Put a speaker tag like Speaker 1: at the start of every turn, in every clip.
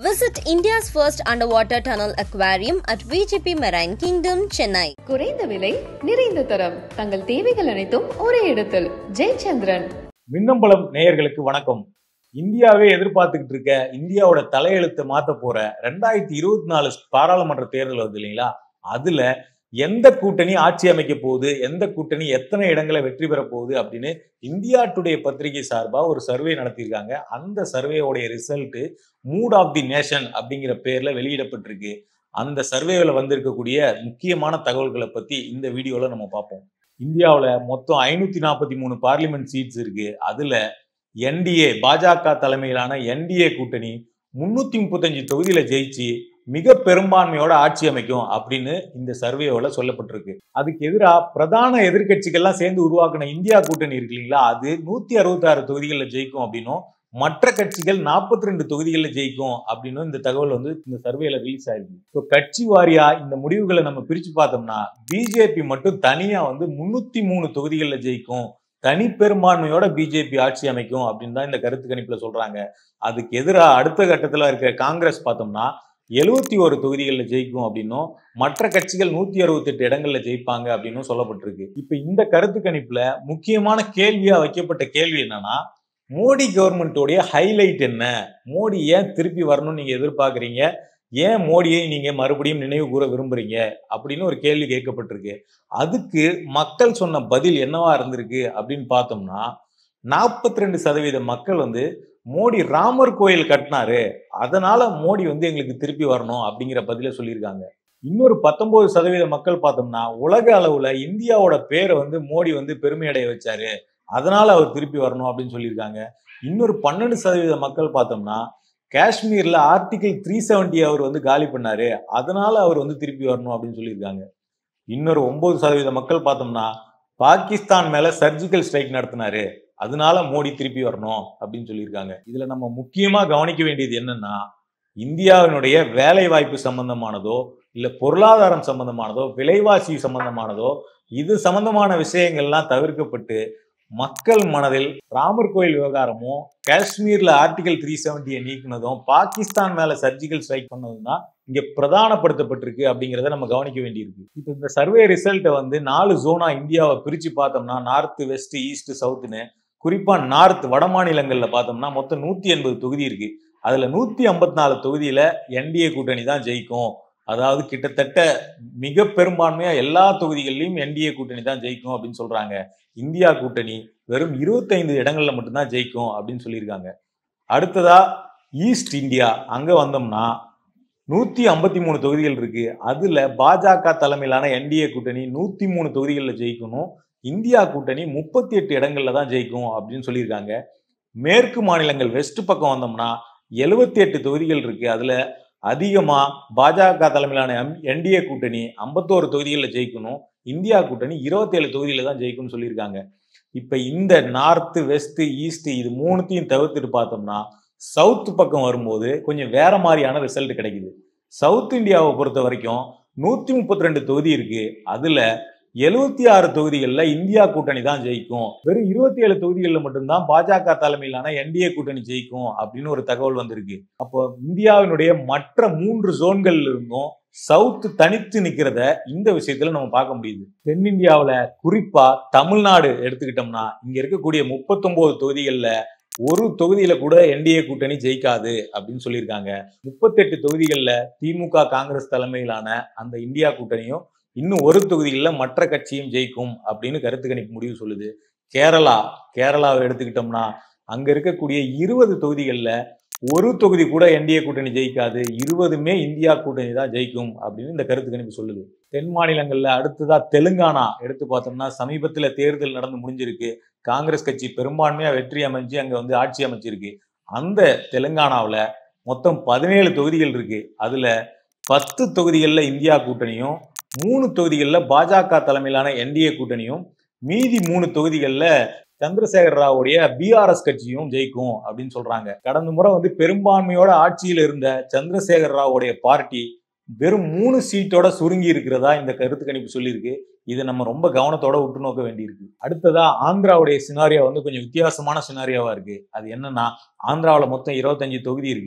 Speaker 1: Visit India's first underwater tunnel aquarium at VGP Marine Kingdom, Chennai.
Speaker 2: குறைந்த விலை நிறைந்த தரம் தங்கள் தேவைகள் அனைத்தும் ஒரே இடத்தில் ஜெயச்சந்திரன்
Speaker 3: மின்னம்பலம் நேயர்களுக்கு வணக்கம் இந்தியாவே எதிர்பார்த்துக்கிட்டு இருக்க இந்தியாவோட தலையெழுத்தை மாத்த போற ரெண்டாயிரத்தி இருபத்தி நாலு பாராளுமன்ற தேர்தல் வருது இல்லைங்களா அதுல எந்த கூட்டணி ஆட்சி அமைக்க போகுது எந்த கூட்டணி எத்தனை இடங்களை வெற்றி பெற போகுது அப்படின்னு இந்தியா டுடே பத்திரிகை சார்பா ஒரு சர்வே நடத்தியிருக்காங்க அந்த சர்வேயோடைய result mood of the nation அப்படிங்கிற பேர்ல வெளியிடப்பட்டிருக்கு அந்த சர்வேவில் வந்திருக்கக்கூடிய முக்கியமான தகவல்களை பத்தி இந்த வீடியோல நம்ம பார்ப்போம் இந்தியாவில் மொத்தம் ஐநூத்தி நாற்பத்தி மூணு பார்லிமெண்ட் சீட்ஸ் இருக்கு அதுல என்டிஏ பாஜக தலைமையிலான என்டிஏ கூட்டணி முன்னூத்தி முப்பத்தஞ்சு தொகுதியில ஜெயிச்சு மிக பெரும்பான்மையோட ஆட்சி அமைக்கும் அப்படின்னு இந்த சர்வேயோல சொல்லப்பட்டிருக்கு அதுக்கு எதிராக பிரதான எதிர்க்கட்சிகள்லாம் சேர்ந்து உருவாக்கின இந்தியா கூட்டணி இருக்கு இல்லைங்களா அது நூத்தி அறுபத்தி ஆறு தொகுதிகளில் ஜெயிக்கும் அப்படின்னும் மற்ற கட்சிகள் நாற்பத்தி ரெண்டு தொகுதிகளில் ஜெயிக்கும் அப்படின்னு இந்த தகவல் வந்து இந்த சர்வேல ரிலீஸ் ஆயிருக்கு ஸோ கட்சி வாரியா இந்த முடிவுகளை நம்ம பிரிச்சு பார்த்தோம்னா பிஜேபி மட்டும் தனியா வந்து முன்னூத்தி மூணு தொகுதிகளில் ஜெயிக்கும் தனி பெரும்பான்மையோட பிஜேபி ஆட்சி அமைக்கும் அப்படின்னு தான் இந்த கருத்து கணிப்புல சொல்றாங்க அதுக்கு எதிராக அடுத்த கட்டத்துல இருக்கிற காங்கிரஸ் பார்த்தோம்னா எழுவத்தி ஒரு தொகுதிகளில் ஜெயிக்கும் அப்படின்னும் மற்ற கட்சிகள் நூத்தி அறுபத்தெட்டு இடங்கள்ல ஜெயிப்பாங்க அப்படின்னும் சொல்லப்பட்டிருக்கு இப்ப இந்த கருத்து கணிப்புல முக்கியமான கேள்வியா வைக்கப்பட்ட கேள்வி என்னன்னா மோடி கவர்மெண்ட்டோடைய ஹைலைட் என்ன மோடி ஏன் திருப்பி வரணும்னு நீங்க எதிர்பார்க்குறீங்க ஏன் மோடியை நீங்க மறுபடியும் நினைவு கூற விரும்புறீங்க அப்படின்னு ஒரு கேள்வி கேட்கப்பட்டிருக்கு அதுக்கு மக்கள் சொன்ன பதில் என்னவா இருந்திருக்கு அப்படின்னு பார்த்தோம்னா நாற்பத்தி ரெண்டு சதவீத மக்கள் வந்து மோடி ராமர் கோயில் கட்டினாரு அதனால மோடி வந்து எங்களுக்கு திருப்பி வரணும் அப்படிங்கிற பதில சொல்லியிருக்காங்க இன்னொரு பத்தொன்பது சதவீத மக்கள் பார்த்தோம்னா உலக அளவுல இந்தியாவோட பேரை வந்து மோடி வந்து பெருமையடைய வச்சாரு அதனால அவர் திருப்பி வரணும் அப்படின்னு சொல்லியிருக்காங்க இன்னொரு பன்னெண்டு சதவீத மக்கள் பார்த்தோம்னா காஷ்மீர்ல ஆர்டிகிள் த்ரீ செவன்டி அவர் வந்து காலி பண்ணாரு அதனால அவர் வந்து திருப்பி வரணும் அப்படின்னு சொல்லியிருக்காங்க இன்னொரு ஒன்பது சதவீத மக்கள் பார்த்தோம்னா பாகிஸ்தான் மேல சர்ஜிக்கல் ஸ்ட்ரைக் நடத்தினாரு அதனால மோடி திருப்பி வரணும் அப்படின்னு சொல்லியிருக்காங்க இதுல நம்ம முக்கியமா கவனிக்க வேண்டியது என்னன்னா இந்தியாவினுடைய வேலை வாய்ப்பு சம்பந்தமானதோ இல்ல பொருளாதாரம் சம்பந்தமானதோ விலைவாசி சம்பந்தமானதோ இது சம்பந்தமான விஷயங்கள்லாம் தவிர்க்கப்பட்டு மக்கள் மனதில் ராமர் கோயில் விவகாரமும் காஷ்மீர்ல ஆர்டிகல் த்ரீ செவன்டியை நீக்கினதும் பாகிஸ்தான் மேல சர்ஜிக்கல் ஸ்ட்ரைக் பண்ணதும் தான் இங்க பிரதானப்படுத்தப்பட்டிருக்கு அப்படிங்கிறத நம்ம கவனிக்க வேண்டியிருக்கு இப்போ இந்த சர்வே ரிசல்ட்டை வந்து நாலு ஜோனா இந்தியாவை பிரிச்சு பார்த்தோம்னா நார்த் வெஸ்ட் ஈஸ்ட் சவுத்துன்னு குறிப்பா நார்த் வட மாநிலங்கள்ல பார்த்தோம்னா மொத்தம் நூத்தி எண்பது தொகுதி இருக்கு அதுல நூத்தி ஐம்பத்தி நாலு தொகுதியில என்டிஏ கூட்டணி தான் ஜெயிக்கும் அதாவது கிட்டத்தட்ட மிக பெரும்பான்மையா எல்லா தொகுதிகளிலும் என்டிஏ கூட்டணி தான் ஜெயிக்கும் அப்படின்னு சொல்றாங்க இந்தியா கூட்டணி வெறும் இருபத்தைந்து இடங்கள்ல மட்டும்தான் ஜெயிக்கும் அப்படின்னு சொல்லியிருக்காங்க அடுத்ததா ஈஸ்ட் இந்தியா அங்க வந்தோம்னா நூத்தி ஐம்பத்தி மூணு தொகுதிகள் இருக்கு அதுல பாஜக தலைமையிலான என்டிஏ கூட்டணி நூத்தி மூணு தொகுதிகளில் ஜெயிக்கணும் இந்தியா கூட்டணி முப்பத்தி எட்டு இடங்கள்ல தான் ஜெயிக்கும் அப்படின்னு சொல்லியிருக்காங்க மேற்கு மாநிலங்கள் வெஸ்ட் பக்கம் வந்தோம்னா எழுபத்தி எட்டு தொகுதிகள் இருக்கு அதுல அதிகமா பாஜக தலைமையிலான என்டிஏ கூட்டணி ஐம்பத்தோரு தொகுதிகளில் ஜெயிக்கணும் இந்தியா கூட்டணி இருபத்தேழு தொகுதியில தான் ஜெயிக்கும்னு சொல்லியிருக்காங்க இப்ப இந்த நார்த் வெஸ்ட் ஈஸ்ட் இது மூணுத்தையும் தவிர்த்துட்டு பார்த்தோம்னா சவுத் பக்கம் வரும்போது கொஞ்சம் வேற மாதிரியான ரிசல்ட் கிடைக்குது சவுத் இந்தியாவை பொறுத்த வரைக்கும் நூத்தி முப்பத்தி ரெண்டு தொகுதி இருக்கு அதுல எழுபத்தி ஆறு தொகுதிகளில் இந்தியா கூட்டணி தான் ஜெயிக்கும் வெறும் இருபத்தி ஏழு தொகுதிகளில் மட்டும்தான் பாஜக தலைமையிலான என்டிஏ கூட்டணி ஜெயிக்கும் அப்படின்னு ஒரு தகவல் வந்திருக்கு அப்போ இந்தியாவினுடைய மற்ற மூன்று ஜோன்கள் இருந்தும் சவுத் தனித்து நிக்கிறத இந்த விஷயத்துல நம்ம பார்க்க முடியுது தென்னிந்தியாவில் குறிப்பா தமிழ்நாடு எடுத்துக்கிட்டோம்னா இங்க இருக்கக்கூடிய முப்பத்தொன்பது தொகுதிகளில் ஒரு தொகுதியில கூட என்டிஏ கூட்டணி ஜெயிக்காது அப்படின்னு சொல்லியிருக்காங்க முப்பத்தெட்டு தொகுதிகளில் திமுக காங்கிரஸ் தலைமையிலான அந்த இந்தியா கூட்டணியும் இன்னும் ஒரு தொகுதிகளில் மற்ற கட்சியும் ஜெயிக்கும் அப்படின்னு கருத்து கணிப்பு முடிவு சொல்லுது கேரளா கேரளாவை எடுத்துக்கிட்டோம்னா அங்க இருக்கக்கூடிய இருபது தொகுதிகளில் ஒரு தொகுதி கூட என்டிஏ கூட்டணி ஜெயிக்காது இருபதுமே இந்தியா கூட்டணி தான் ஜெயிக்கும் அப்படின்னு இந்த கருத்து கணிப்பு சொல்லுது தென் மாநிலங்கள்ல அடுத்ததா தெலுங்கானா எடுத்து பார்த்தோம்னா சமீபத்துல தேர்தல் நடந்து முடிஞ்சிருக்கு காங்கிரஸ் கட்சி பெரும்பான்மையா வெற்றி அமைஞ்சு அங்க வந்து ஆட்சி அமைச்சிருக்கு அந்த தெலுங்கானாவில் மொத்தம் பதினேழு தொகுதிகள் இருக்கு அதுல பத்து தொகுதிகளில் இந்தியா கூட்டணியும் மூணு தொகுதிகளில் பாஜக தலைமையிலான என்டிஏ கூட்டணியும் மீதி மூணு தொகுதிகளில் சந்திரசேகர ராவுடைய பிஆர்எஸ் கட்சியும் ஜெயிக்கும் அப்படின்னு சொல்றாங்க கடந்த முறை வந்து பெரும்பான்மையோட ஆட்சியில் இருந்த சந்திரசேகர ராவுடைய பார்ட்டி வெறும் மூணு சீட்டோட சுருங்கி இருக்கிறதா இந்த கருத்து கணிப்பு சொல்லியிருக்கு இதை நம்ம ரொம்ப கவனத்தோட உற்று நோக்க வேண்டியிருக்கு அடுத்ததா ஆந்திராவுடைய சினாரியா வந்து கொஞ்சம் வித்தியாசமான சினாரியாவா இருக்கு அது என்னன்னா ஆந்திராவில் மொத்தம் இருபத்தஞ்சு தொகுதி இருக்கு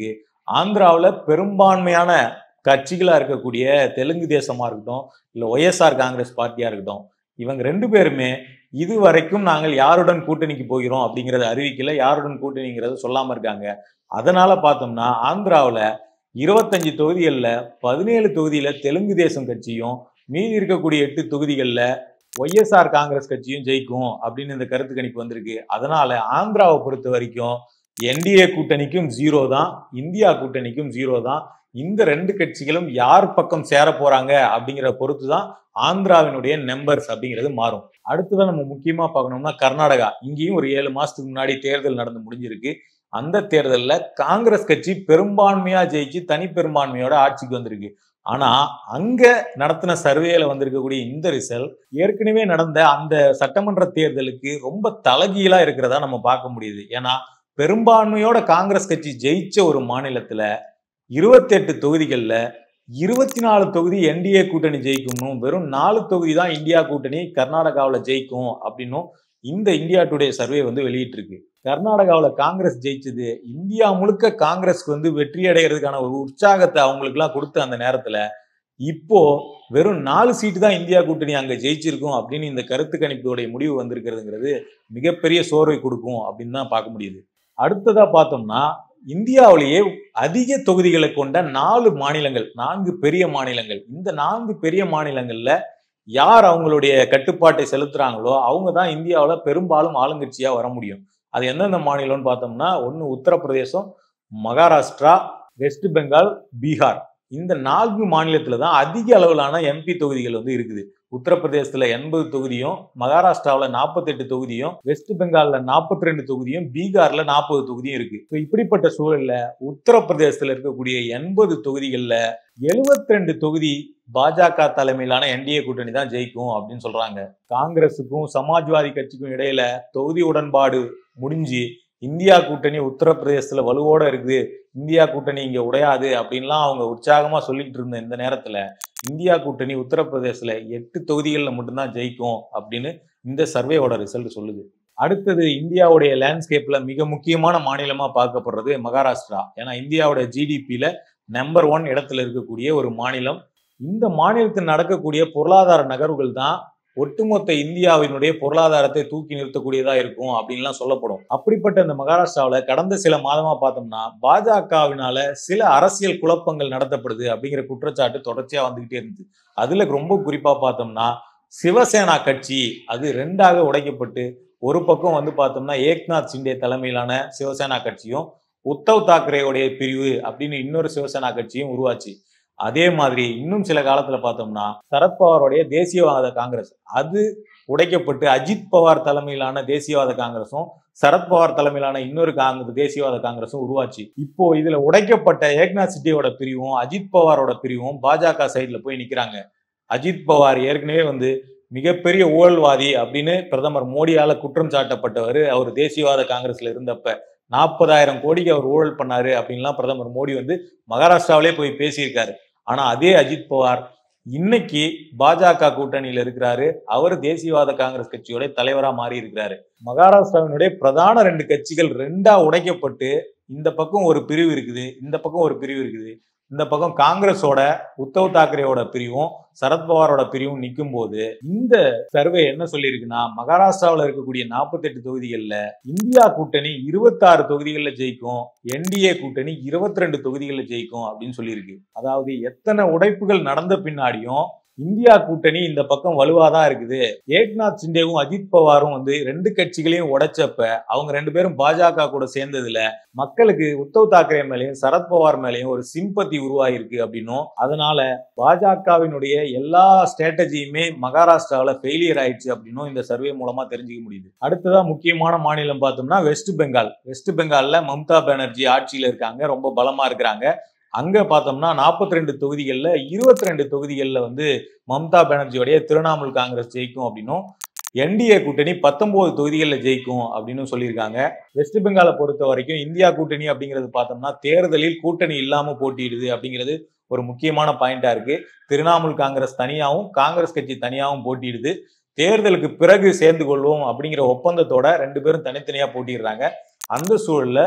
Speaker 3: ஆந்திராவில் பெரும்பான்மையான கட்சிகளா இருக்கக்கூடிய தெலுங்கு தேசமா இருக்கட்டும் இல்ல ஒய்எஸ்ஆர் காங்கிரஸ் பார்ட்டியா இருக்கட்டும் இவங்க ரெண்டு பேருமே இது வரைக்கும் நாங்கள் யாருடன் கூட்டணிக்கு போகிறோம் அப்படிங்கறத அறிவிக்கல யாருடன் கூட்டணிங்கிறத சொல்லாம இருக்காங்க அதனால பார்த்தோம்னா ஆந்திராவில் இருபத்தஞ்சு தொகுதிகளில் பதினேழு தொகுதியில தெலுங்கு தேசம் கட்சியும் மீதி இருக்கக்கூடிய எட்டு தொகுதிகளில் ஒய்எஸ்ஆர் காங்கிரஸ் கட்சியும் ஜெயிக்கும் அப்படின்னு இந்த கருத்து கணிப்பு வந்திருக்கு அதனால ஆந்திராவை பொறுத்த வரைக்கும் என்டிஏ கூட்டணிக்கும் ஜீரோ தான் இந்தியா கூட்டணிக்கும் ஜீரோ தான் இந்த ரெண்டு கட்சிகளும் யார் பக்கம் சேர போறாங்க அப்படிங்கிற பொறுத்து தான் ஆந்திராவினுடைய நம்பர்ஸ் அப்படிங்கிறது மாறும் அடுத்ததான் நம்ம முக்கியமா பார்க்கணும்னா கர்நாடகா இங்கேயும் ஒரு ஏழு மாசத்துக்கு முன்னாடி தேர்தல் நடந்து முடிஞ்சிருக்கு அந்த தேர்தலில் காங்கிரஸ் கட்சி பெரும்பான்மையா ஜெயிச்சு தனி பெரும்பான்மையோட ஆட்சிக்கு வந்திருக்கு ஆனா அங்க நடத்தின சர்வேல வந்திருக்கக்கூடிய இந்த ரிசல்ட் ஏற்கனவே நடந்த அந்த சட்டமன்ற தேர்தலுக்கு ரொம்ப தலகீழா இருக்கிறதா நம்ம பார்க்க முடியுது ஏன்னா பெரும்பான்மையோட காங்கிரஸ் கட்சி ஜெயிச்ச ஒரு மாநிலத்துல இருபத்தெட்டு தொகுதிகளில் இருபத்தி நாலு தொகுதி என்டிஏ கூட்டணி ஜெயிக்கணும் வெறும் நாலு தொகுதி தான் இந்தியா கூட்டணி கர்நாடகாவில் ஜெயிக்கும் அப்படின்னும் இந்த இந்தியா டுடே சர்வே வந்து வெளியிட்டிருக்கு கர்நாடகாவில் காங்கிரஸ் ஜெயிச்சது இந்தியா முழுக்க காங்கிரஸ்க்கு வந்து வெற்றி அடைகிறதுக்கான ஒரு உற்சாகத்தை அவங்களுக்குலாம் கொடுத்த அந்த நேரத்துல இப்போ வெறும் நாலு சீட்டு தான் இந்தியா கூட்டணி அங்க ஜெயிச்சிருக்கும் அப்படின்னு இந்த கருத்து கணிப்புடைய முடிவு வந்திருக்கிறதுங்கிறது மிகப்பெரிய சோர்வை கொடுக்கும் அப்படின்னு தான் பார்க்க முடியுது அடுத்ததா பார்த்தோம்னா இந்தியாவிலேயே அதிக தொகுதிகளை கொண்ட நாலு மாநிலங்கள் நான்கு பெரிய மாநிலங்கள் இந்த நான்கு பெரிய மாநிலங்கள்ல யார் அவங்களுடைய கட்டுப்பாட்டை செலுத்துறாங்களோ அவங்க தான் இந்தியாவில் பெரும்பாலும் ஆளுங்கட்சியா வர முடியும் அது எந்தெந்த மாநிலம்னு பார்த்தோம்னா ஒன்று உத்தரப்பிரதேசம் மகாராஷ்டிரா வெஸ்ட் பெங்கால் பீகார் இந்த நான்கு மாநிலத்துல தான் அதிக அளவிலான எம்பி தொகுதிகள் வந்து இருக்குது உத்தரப்பிரதேசத்துல எண்பது தொகுதியும் மகாராஷ்டிராவில் நாற்பத்தெட்டு தொகுதியும் வெஸ்ட் பெங்கால்ல நாற்பத்தி ரெண்டு தொகுதியும் பீகார்ல நாற்பது தொகுதியும் இருக்கு இப்போ இப்படிப்பட்ட சூழல்ல உத்தரப்பிரதேசத்துல இருக்கக்கூடிய எண்பது தொகுதிகள்ல எழுபத்தி ரெண்டு தொகுதி பாஜக தலைமையிலான என்டிஏ கூட்டணி தான் ஜெயிக்கும் அப்படின்னு சொல்றாங்க காங்கிரஸுக்கும் சமாஜ்வாதி கட்சிக்கும் இடையில தொகுதி உடன்பாடு முடிஞ்சு இந்தியா கூட்டணி உத்தரப்பிரதேசத்துல வலுவோட இருக்குது இந்தியா கூட்டணி இங்க உடையாது அப்படின்லாம் அவங்க உற்சாகமா சொல்லிட்டு இருந்த இந்த நேரத்துல இந்தியா கூட்டணி உத்தரப்பிரதேசல எட்டு தொகுதிகளில் மட்டும்தான் ஜெயிக்கும் அப்படின்னு இந்த சர்வேவோட ரிசல்ட் சொல்லுது அடுத்தது இந்தியாவுடைய லேண்ட்ஸ்கேப்ல மிக முக்கியமான மாநிலமா பார்க்கப்படுறது மகாராஷ்டிரா ஏன்னா இந்தியாவோட ஜிடிபியில நம்பர் ஒன் இடத்துல இருக்கக்கூடிய ஒரு மாநிலம் இந்த மாநிலத்தில் நடக்கக்கூடிய பொருளாதார நகர்வுகள் தான் ஒட்டுமொத்த இந்தியாவினுடைய பொருளாதாரத்தை தூக்கி நிறுத்தக்கூடியதா இருக்கும் அப்படின்லாம் சொல்லப்படும் அப்படிப்பட்ட இந்த மகாராஷ்டிராவில் கடந்த சில மாதமா பார்த்தோம்னா பாஜகவினால சில அரசியல் குழப்பங்கள் நடத்தப்படுது அப்படிங்கிற குற்றச்சாட்டு தொடர்ச்சியா வந்துகிட்டே இருந்துச்சு அதுல ரொம்ப குறிப்பா பார்த்தோம்னா சிவசேனா கட்சி அது ரெண்டாக உடைக்கப்பட்டு ஒரு பக்கம் வந்து பார்த்தோம்னா ஏக்நாத் சிண்டே தலைமையிலான சிவசேனா கட்சியும் உத்தவ் தாக்கரேவுடைய பிரிவு அப்படின்னு இன்னொரு சிவசேனா கட்சியும் உருவாச்சு அதே மாதிரி இன்னும் சில காலத்துல பார்த்தோம்னா சரத்பவாருடைய தேசியவாத காங்கிரஸ் அது உடைக்கப்பட்டு அஜித் பவார் தலைமையிலான தேசியவாத காங்கிரஸும் சரத்பவார் தலைமையிலான இன்னொரு காங்கிரஸ் தேசியவாத காங்கிரஸும் உருவாச்சு இப்போ இதுல உடைக்கப்பட்ட ஏக்நாத் சிட்டியோட பிரிவும் அஜித் பவாரோட பிரிவும் பாஜக சைட்ல போய் நிக்கிறாங்க அஜித் பவார் ஏற்கனவே வந்து மிகப்பெரிய ஊழல்வாதி அப்படின்னு பிரதமர் மோடியால குற்றம் சாட்டப்பட்டவர் அவர் தேசியவாத காங்கிரஸ்ல இருந்தப்ப நாற்பதாயிரம் கோடிக்கு அவர் ஊழல் பண்ணாரு அப்படின்லாம் பிரதமர் மோடி வந்து மகாராஷ்டிராவிலே போய் பேசியிருக்காரு ஆனா அதே அஜித் பவார் இன்னைக்கு பாஜக கூட்டணியில இருக்கிறாரு அவர் தேசியவாத காங்கிரஸ் கட்சியோட தலைவரா மாறி இருக்கிறாரு மகாராஷ்டிராவினுடைய பிரதான ரெண்டு கட்சிகள் ரெண்டா உடைக்கப்பட்டு இந்த பக்கம் ஒரு பிரிவு இருக்குது இந்த பக்கம் ஒரு பிரிவு இருக்குது இந்த பக்கம் காங்கிரஸோட உத்தவ் தாக்கரேவோட பிரிவும் சரத்பவாரோட பிரிவும் நிற்கும் போது இந்த சர்வே என்ன சொல்லியிருக்குன்னா மகாராஷ்டிராவில் இருக்கக்கூடிய நாற்பத்தெட்டு தொகுதிகளில் இந்தியா கூட்டணி இருபத்தாறு தொகுதிகளில் ஜெயிக்கும் என்டிஏ கூட்டணி இருபத்தி ரெண்டு தொகுதிகளில் ஜெயிக்கும் அப்படின்னு சொல்லியிருக்கு அதாவது எத்தனை உடைப்புகள் நடந்த பின்னாடியும் இந்தியா கூட்டணி இந்த பக்கம் வலுவாதான் இருக்குது ஏக்நாத் சிண்டேவும் அஜித் பவாரும் வந்து ரெண்டு கட்சிகளையும் உடைச்சப்ப அவங்க ரெண்டு பேரும் பாஜக கூட சேர்ந்ததுல மக்களுக்கு உத்தவ் தாக்கரே மேலேயும் சரத்பவார் மேலேயும் ஒரு சிம்பத்தி உருவாயிருக்கு அப்படின்னும் அதனால பாஜகவினுடைய எல்லா ஸ்ட்ராட்டஜியுமே மகாராஷ்டிராவில் ஃபெயிலியர் ஆயிடுச்சு அப்படின்னும் இந்த சர்வே மூலமா தெரிஞ்சுக்க முடியுது அடுத்ததா முக்கியமான மாநிலம் பார்த்தோம்னா வெஸ்ட் பெங்கால் வெஸ்ட் பெங்கால்ல மம்தா பானர்ஜி ஆட்சியில இருக்காங்க ரொம்ப பலமா இருக்கிறாங்க அங்க பார்த்தோம்னா நாற்பத்தி ரெண்டு தொகுதிகளில் இருபத்தி ரெண்டு தொகுதிகளில் வந்து மம்தா பானர்ஜியோடைய திரிணாமுல் காங்கிரஸ் ஜெயிக்கும் அப்படின்னும் என்டிஏ கூட்டணி பத்தொன்பது தொகுதிகளில் ஜெயிக்கும் அப்படின்னு சொல்லியிருக்காங்க வெஸ்ட் பெங்காலை பொறுத்த வரைக்கும் இந்தியா கூட்டணி அப்படிங்கிறது பார்த்தோம்னா தேர்தலில் கூட்டணி இல்லாம போட்டியிடுது அப்படிங்கிறது ஒரு முக்கியமான பாயிண்டா இருக்கு திரிணாமுல் காங்கிரஸ் தனியாகவும் காங்கிரஸ் கட்சி தனியாகவும் போட்டியிடுது தேர்தலுக்கு பிறகு சேர்ந்து கொள்வோம் அப்படிங்கிற ஒப்பந்தத்தோட ரெண்டு பேரும் தனித்தனியா போட்டிடுறாங்க அந்த சூழல்ல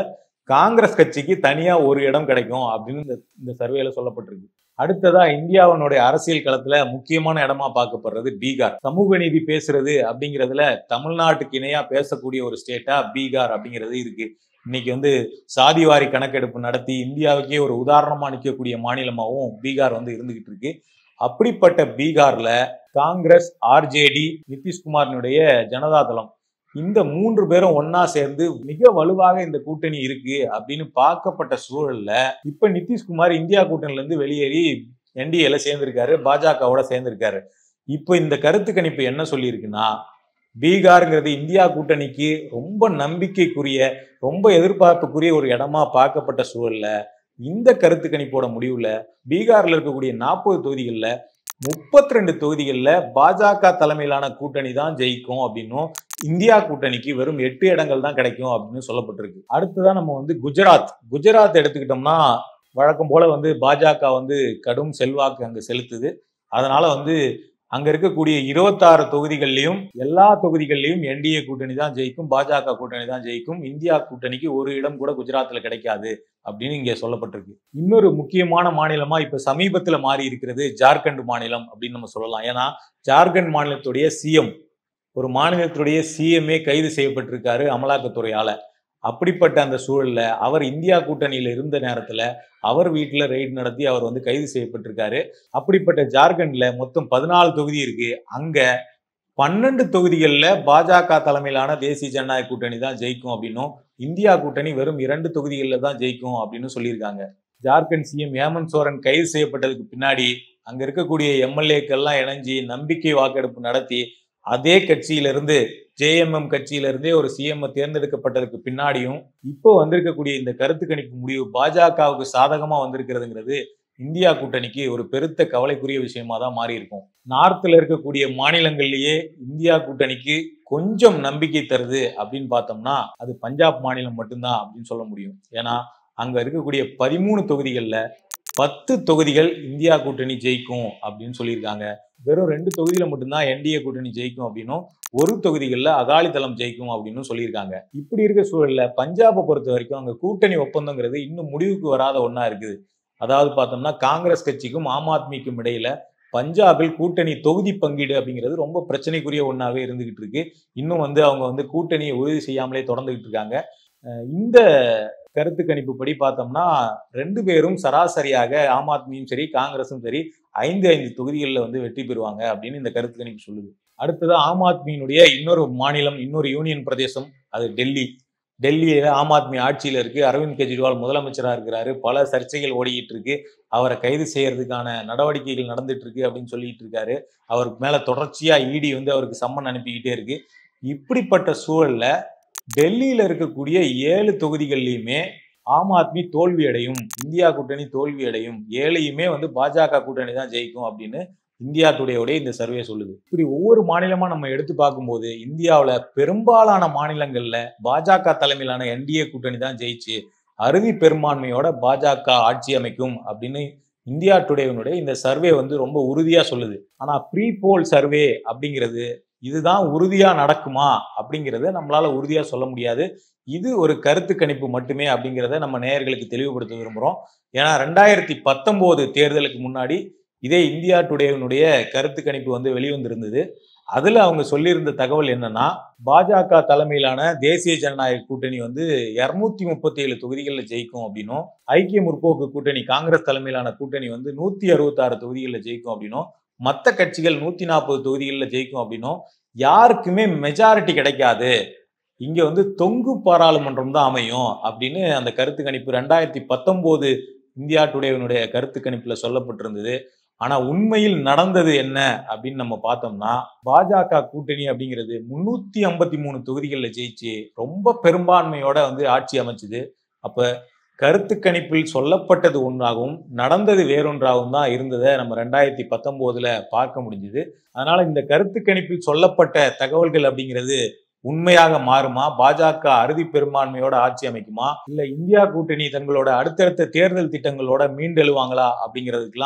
Speaker 3: காங்கிரஸ் கட்சிக்கு தனியா ஒரு இடம் கிடைக்கும் அப்படின்னு இந்த இந்த சர்வேல சொல்லப்பட்டிருக்கு அடுத்ததா இந்தியாவினுடைய அரசியல் களத்துல முக்கியமான இடமா பார்க்கப்படுறது பீகார் சமூக நீதி பேசுறது அப்படிங்கிறதுல தமிழ்நாட்டுக்கு இணையா பேசக்கூடிய ஒரு ஸ்டேட்டா பீகார் அப்படிங்கிறது இருக்கு இன்னைக்கு வந்து சாதிவாரி கணக்கெடுப்பு நடத்தி இந்தியாவுக்கே ஒரு உதாரணமா நிற்கக்கூடிய மாநிலமாகவும் பீகார் வந்து இருந்துகிட்டு இருக்கு அப்படிப்பட்ட பீகார்ல காங்கிரஸ் ஆர்ஜேடி நிதிஷ்குமாரினுடைய ஜனதாதளம் இந்த மூன்று பேரும் ஒன்னா சேர்ந்து மிக வலுவாக இந்த கூட்டணி இருக்கு அப்படின்னு பார்க்கப்பட்ட சூழல்ல இப்ப நிதிஷ்குமார் இந்தியா கூட்டணில இருந்து வெளியேறி என்டிஏல சேர்ந்திருக்காரு பாஜகவோட சேர்ந்திருக்காரு இப்போ இந்த கருத்து கணிப்பு என்ன சொல்லியிருக்குன்னா பீகாருங்கிறது இந்தியா கூட்டணிக்கு ரொம்ப நம்பிக்கைக்குரிய ரொம்ப எதிர்பார்ப்புக்குரிய ஒரு இடமா பார்க்கப்பட்ட சூழல்ல இந்த கருத்து கணிப்போட முடிவுல பீகார்ல இருக்கக்கூடிய நாற்பது தொகுதிகளில் முப்பத்தி ரெண்டு தொகுதிகளில் பாஜக தலைமையிலான கூட்டணி தான் ஜெயிக்கும் அப்படின்னும் இந்தியா கூட்டணிக்கு வெறும் எட்டு இடங்கள் தான் கிடைக்கும் அப்படின்னு சொல்லப்பட்டிருக்கு அடுத்ததான் நம்ம வந்து குஜராத் குஜராத் எடுத்துக்கிட்டோம்னா வழக்கம் போல வந்து பாஜக வந்து கடும் செல்வாக்கு அங்க செலுத்துது அதனால வந்து அங்க இருக்கக்கூடிய இருபத்தாறு தொகுதிகள்லயும் எல்லா தொகுதிகள்லயும் என்டிஏ கூட்டணி தான் ஜெயிக்கும் பாஜக கூட்டணி தான் ஜெயிக்கும் இந்தியா கூட்டணிக்கு ஒரு இடம் கூட குஜராத்ல கிடைக்காது அப்படின்னு இங்க சொல்லப்பட்டிருக்கு இன்னொரு முக்கியமான மாநிலமா இப்ப சமீபத்துல மாறி இருக்கிறது ஜார்க்கண்ட் மாநிலம் அப்படின்னு நம்ம சொல்லலாம் ஏன்னா ஜார்க்கண்ட் மாநிலத்துடைய சிஎம் ஒரு மாநிலத்துடைய சிஎம்ஏ கைது செய்யப்பட்டிருக்காரு அமலாக்கத்துறையால அப்படிப்பட்ட அந்த சூழல்ல அவர் இந்தியா கூட்டணியில இருந்த நேரத்துல அவர் வீட்டுல ரெய்டு நடத்தி அவர் வந்து கைது செய்யப்பட்டிருக்காரு அப்படிப்பட்ட ஜார்க்கண்ட்ல மொத்தம் பதினாலு தொகுதி இருக்கு அங்க பன்னெண்டு தொகுதிகளில் பாஜக தலைமையிலான தேசிய ஜனநாயக கூட்டணி தான் ஜெயிக்கும் அப்படின்னும் இந்தியா கூட்டணி வெறும் இரண்டு தொகுதிகளில் தான் ஜெயிக்கும் அப்படின்னு சொல்லியிருக்காங்க ஜார்க்கண்ட் சிஎம் ஹேமந்த் சோரன் கைது செய்யப்பட்டதுக்கு பின்னாடி அங்க இருக்கக்கூடிய எம்எல்ஏக்கள்லாம் இணைஞ்சு நம்பிக்கை வாக்கெடுப்பு நடத்தி அதே கட்சியிலிருந்து ஜேஎம்எம் கட்சியிலிருந்தே ஒரு சிஎம் தேர்ந்தெடுக்கப்பட்டதுக்கு பின்னாடியும் இப்போ வந்திருக்கக்கூடிய இந்த கருத்து கணிப்பு முடிவு பாஜகவுக்கு சாதகமா வந்திருக்கிறதுங்கிறது இந்தியா கூட்டணிக்கு ஒரு பெருத்த கவலைக்குரிய விஷயமா தான் மாறி இருக்கும் நார்த்ல இருக்கக்கூடிய மாநிலங்கள்லயே இந்தியா கூட்டணிக்கு கொஞ்சம் நம்பிக்கை தருது அப்படின்னு பார்த்தோம்னா அது பஞ்சாப் மாநிலம் மட்டும்தான் அப்படின்னு சொல்ல முடியும் ஏன்னா அங்க இருக்கக்கூடிய பதிமூணு தொகுதிகளில் பத்து தொகுதிகள் இந்தியா கூட்டணி ஜெயிக்கும் அப்படின்னு சொல்லியிருக்காங்க வெறும் ரெண்டு தொகுதியில மட்டும்தான் என்டிஏ கூட்டணி ஜெயிக்கும் அப்படின்னும் ஒரு தொகுதிகளில் அகாலிதளம் ஜெயிக்கும் அப்படின்னு சொல்லியிருக்காங்க இப்படி இருக்க சூழல்ல பஞ்சாபை பொறுத்த வரைக்கும் அங்க கூட்டணி ஒப்பந்தங்கிறது இன்னும் முடிவுக்கு வராத ஒண்ணா இருக்குது அதாவது பார்த்தோம்னா காங்கிரஸ் கட்சிக்கும் ஆம் ஆத்மிக்கும் இடையில பஞ்சாபில் கூட்டணி தொகுதி பங்கீடு அப்படிங்கிறது ரொம்ப பிரச்சனைக்குரிய ஒன்றாவே இருந்துகிட்டு இருக்கு இன்னும் வந்து அவங்க வந்து கூட்டணியை உறுதி செய்யாமலே தொடர்ந்துகிட்டு இருக்காங்க அஹ் இந்த கருத்து கணிப்பு படி பார்த்தோம்னா ரெண்டு பேரும் சராசரியாக ஆம் ஆத்மியும் சரி காங்கிரஸும் சரி ஐந்து ஐந்து தொகுதிகளில் வந்து வெற்றி பெறுவாங்க அப்படின்னு இந்த கருத்து கணிப்பு சொல்லுது அடுத்தது ஆம் ஆத்மியினுடைய இன்னொரு மாநிலம் இன்னொரு யூனியன் பிரதேசம் அது டெல்லி டெல்லியில ஆம் ஆத்மி ஆட்சியில இருக்கு அரவிந்த் கெஜ்ரிவால் முதலமைச்சரா இருக்கிறாரு பல சர்ச்சைகள் ஓடிக்கிட்டு இருக்கு அவரை கைது செய்யறதுக்கான நடவடிக்கைகள் நடந்துட்டு இருக்கு அப்படின்னு சொல்லிட்டு இருக்காரு அவருக்கு மேல தொடர்ச்சியா இடி வந்து அவருக்கு சம்மன் அனுப்பிக்கிட்டே இருக்கு இப்படிப்பட்ட சூழல்ல டெல்லியில இருக்கக்கூடிய ஏழு தொகுதிகள்லையுமே ஆம் ஆத்மி தோல்வி அடையும் இந்தியா கூட்டணி தோல்வி அடையும் ஏழையுமே வந்து பாஜக கூட்டணி தான் ஜெயிக்கும் அப்படின்னு இந்தியா டுடேயோட இந்த சர்வே சொல்லுது இப்படி ஒவ்வொரு மாநிலமா நம்ம எடுத்து பார்க்கும்போது இந்தியாவுல பெரும்பாலான மாநிலங்கள்ல பாஜக தலைமையிலான என்டிஏ கூட்டணி தான் ஜெயிச்சு அறுதி பெரும்பான்மையோட பாஜக ஆட்சி அமைக்கும் அப்படின்னு இந்தியா டுடேவினுடைய இந்த சர்வே வந்து ரொம்ப உறுதியா சொல்லுது ஆனா ப்ரீ போல் சர்வே அப்படிங்கிறது இதுதான் உறுதியா நடக்குமா அப்படிங்கிறத நம்மளால உறுதியா சொல்ல முடியாது இது ஒரு கருத்து கணிப்பு மட்டுமே அப்படிங்கிறத நம்ம நேயர்களுக்கு தெளிவுபடுத்த விரும்புகிறோம் ஏன்னா ரெண்டாயிரத்தி பத்தொம்போது தேர்தலுக்கு முன்னாடி இதே இந்தியா டுடேவினுடைய கருத்து கணிப்பு வந்து வெளிவந்திருந்தது அதுல அவங்க சொல்லியிருந்த தகவல் என்னன்னா பாஜக தலைமையிலான தேசிய ஜனநாயக கூட்டணி வந்து இருநூத்தி முப்பத்தி ஏழு தொகுதிகளில் ஜெயிக்கும் அப்படின்னும் ஐக்கிய முற்போக்கு கூட்டணி காங்கிரஸ் தலைமையிலான கூட்டணி வந்து நூத்தி அறுபத்தாறு தொகுதிகளில் ஜெயிக்கும் அப்படின்னும் மற்ற கட்சிகள் நூத்தி நாற்பது தொகுதிகளில் ஜெயிக்கும் அப்படின்னும் யாருக்குமே மெஜாரிட்டி கிடைக்காது இங்க வந்து தொங்கு பாராளுமன்றம் தான் அமையும் அப்படின்னு அந்த கருத்து கணிப்பு ரெண்டாயிரத்தி பத்தொன்பது இந்தியா டுடேவினுடைய கருத்து கணிப்புல சொல்லப்பட்டிருந்தது ஆனா உண்மையில் நடந்தது என்ன அப்படின்னு நம்ம பார்த்தோம்னா பாஜக கூட்டணி அப்படிங்கிறது முன்னூத்தி ஐம்பத்தி மூணு தொகுதிகளில் ஜெயிச்சு ரொம்ப பெரும்பான்மையோட வந்து ஆட்சி அமைச்சுது அப்ப கருத்து கணிப்பில் சொல்லப்பட்டது ஒன்றாகவும் நடந்தது வேறொன்றாகவும் தான் இருந்ததை நம்ம ரெண்டாயிரத்தி பத்தொன்பதுல பார்க்க முடிஞ்சுது அதனால இந்த கருத்து கணிப்பில் சொல்லப்பட்ட தகவல்கள் அப்படிங்கிறது உண்மையாக மாறுமா பாஜக அறுதி பெரும்பான்மையோட ஆட்சி அமைக்குமா இல்ல இந்தியா கூட்டணி தங்களோட அடுத்தடுத்த தேர்தல் திட்டங்களோட மீண்டெழுவாங்களா அப்படிங்கிறதுக்கெல்லாம்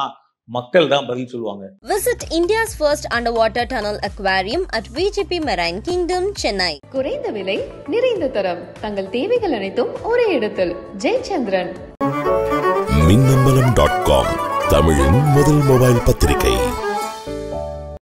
Speaker 3: மக்கள் தான் பதில் சொல்லுவாங்க
Speaker 1: Visit India's first underwater tunnel aquarium at VGP Marine Kingdom, Chennai.
Speaker 2: குறைந்த விலை நிறைந்த தரம் தங்கள் தேவைகள் அனைத்தும் ஒரே இடத்தில் ஜெயச்சந்திரன்
Speaker 4: மின்னம்பலம் டாட் காம் தமிழின் முதல் மொபைல் பத்திரிகை